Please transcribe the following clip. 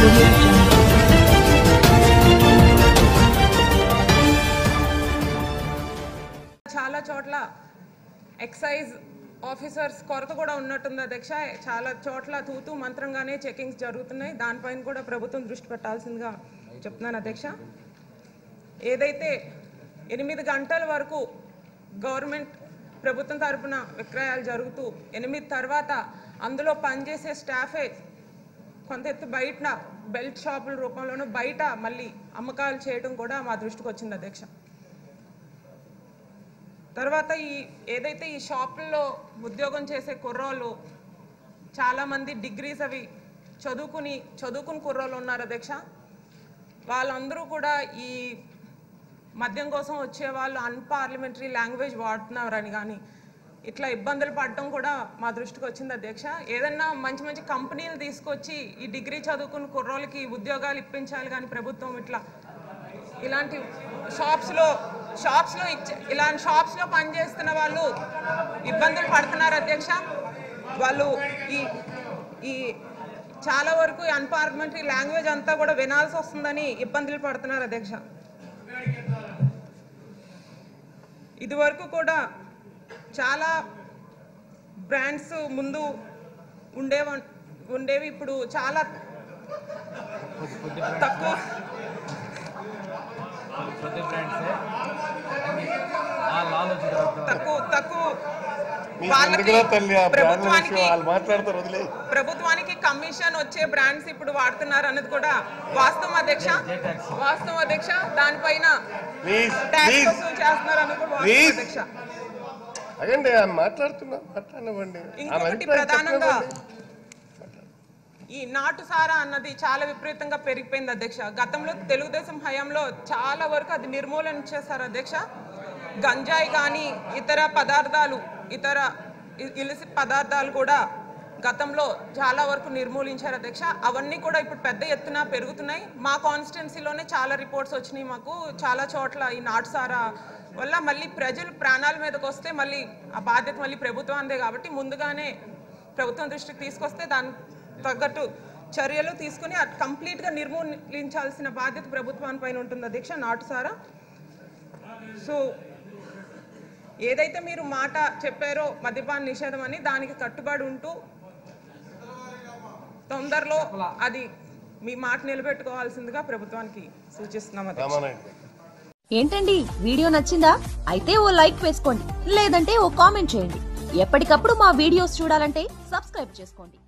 audio jungle. చాలా చోట్ల excise officers కొరత కూడా ఉన్నట్టుంది అధ్యక్ష చాలా చోట్ల తూతూ మంత్రంగానే చెకింగ్స్ జరుగుతున్నాయి దానిపైన కూడా ప్రభుత్వం దృష్టి పెట్టాల్సిందిగా చెప్తున్నాను అధ్యక్ష ఏదైతే ఎనిమిది గంటల వరకు గవర్నమెంట్ ప్రభుత్వం తరపున విక్రయాలు జరుగుతూ ఎనిమిది తర్వాత అందులో పనిచేసే స్టాఫే కొంత ఎత్తు బయట బెల్ట్ షాపుల రూపంలోనూ బయట మళ్ళీ అమ్మకాలు చేయడం కూడా మా దృష్టికి వచ్చింది అధ్యక్ష తర్వాత ఈ ఏదైతే ఈ షాపుల్లో ఉద్యోగం చేసే కుర్రోళ్ళు చాలామంది డిగ్రీస్ అవి చదువుకుని చదువుకుని కుర్రోళ్ళు ఉన్నారు అధ్యక్ష వాళ్ళందరూ కూడా ఈ మద్యం కోసం వచ్చే వాళ్ళు అన్పార్లమెంటరీ లాంగ్వేజ్ వాడుతున్నారని కానీ ఇట్లా ఇబ్బందులు పడడం కూడా మా దృష్టికి వచ్చింది అధ్యక్ష ఏదన్నా మంచి మంచి కంపెనీలు తీసుకొచ్చి ఈ డిగ్రీ చదువుకున్న కుర్రోళ్ళకి ఉద్యోగాలు ఇప్పించాలి కానీ ప్రభుత్వం ఇట్లా ఇలాంటి షాప్స్లో షాప్స్లో ఇచ్చే ఇలాంటి షాప్స్లో పనిచేస్తున్న వాళ్ళు ఇబ్బందులు పడుతున్నారు అధ్యక్ష వాళ్ళు ఈ ఈ చాలా వరకు అన్పార్లమెంటరీ లాంగ్వేజ్ అంతా కూడా వినాల్సి వస్తుందని ఇబ్బందులు పడుతున్నారు అధ్యక్ష ఇది వరకు కూడా చాలా బ్రాండ్స్ ముందు ఉండేవ ఉండేవి ఇప్పుడు చాలా తక్కువ కొద్ది ఫ్రెండ్స్ ఆ లాల్ వచ్చిన తర్వాత తక్కువ తక్కువ నీకు వాళ్ళకి ఎందుకురా తల్లి ఆ బ్రాండ్ల విషయం ప్రభుత్వానికి వాళ్ళు మాట్లాడతారు వదిలే ప్రభుత్వానికి కమిషన్ వచ్చే బ్రాండ్స్ ఇప్పుడు వాడుతున్నారు అన్నది కూడా వాస్తవం అధ్యక్ష వాస్తవం అధ్యక్ష దానిపైన ప్లీజ్ ట్యాక్స్ ప్లీజ్ వసూలు చేస్తున్నారు అన్నది కూడా వాస్తవం Please. అధ్యక్ష అగండి ఆమె మాట్లాడుతున్నా మాట్లాడనివ్వండి ఆమె ఇంకొకటి అభిప్రాయం ప్రధానంగా చెప్పనివ్వండి. ఈ నాటు సారా అన్నది చాలా విపరీతంగా పెరిగిపోయింది అధ్యక్ష గతంలో తెలుగుదేశం హయాంలో చాలా వరకు అది నిర్మూలన చేశారు అధ్యక్ష గంజాయి కానీ ఇతర పదార్థాలు ఇతర ఇ- ఇలిసి పదార్థాలు కూడా గతంలో చాలా వరకు నిర్మూలించారు అధ్యక్ష అవన్నీ కూడా ఇప్పుడు పెద్ద ఎత్తున పెరుగుతున్నాయి మా కాన్స్టిట్యున్సీలోనే చాలా రిపోర్ట్స్ వచ్చినాయి మాకు చాలా చోట్ల ఈ నాటు సారా వల్ల మళ్ళీ ప్రజలు ప్రాణాల మీదకి వస్తే మళ్ళీ ఆ బాధ్యత మళ్ళీ ప్రభుత్వాందే కాబట్టి ముందుగానే ప్రభుత్వం దృష్టికి తీసుకొస్తే దాని తగ్గట్టు చర్యలు తీసుకుని అది కంప్లీట్గా నిర్మూలించాల్సిన బాధ్యత ప్రభుత్వాని పైన ఉంటుంది అధ్యక్ష నాటుసారా సో ఏదైతే మీరు మాట చెప్పారో మద్యపాన నిషేధం అని దానికి కట్టుబడి ఉంటూ తొందరలో అది మీ మాట నిలబెట్టుకోవాల్సిందిగా ప్రభుత్వానికి సూచిస్తున్నాం అధ్యక్ష రామానాయుడు ఏంటండి వీడియో నచ్చిందా అయితే ఓ లైక్ వేసుకోండి లేదంటే ఓ కామెంట్ చేయండి ఎప్పటికప్పుడు మా వీడియోస్ చూడాలంటే సబ్స్క్రైబ్ చేసుకోండి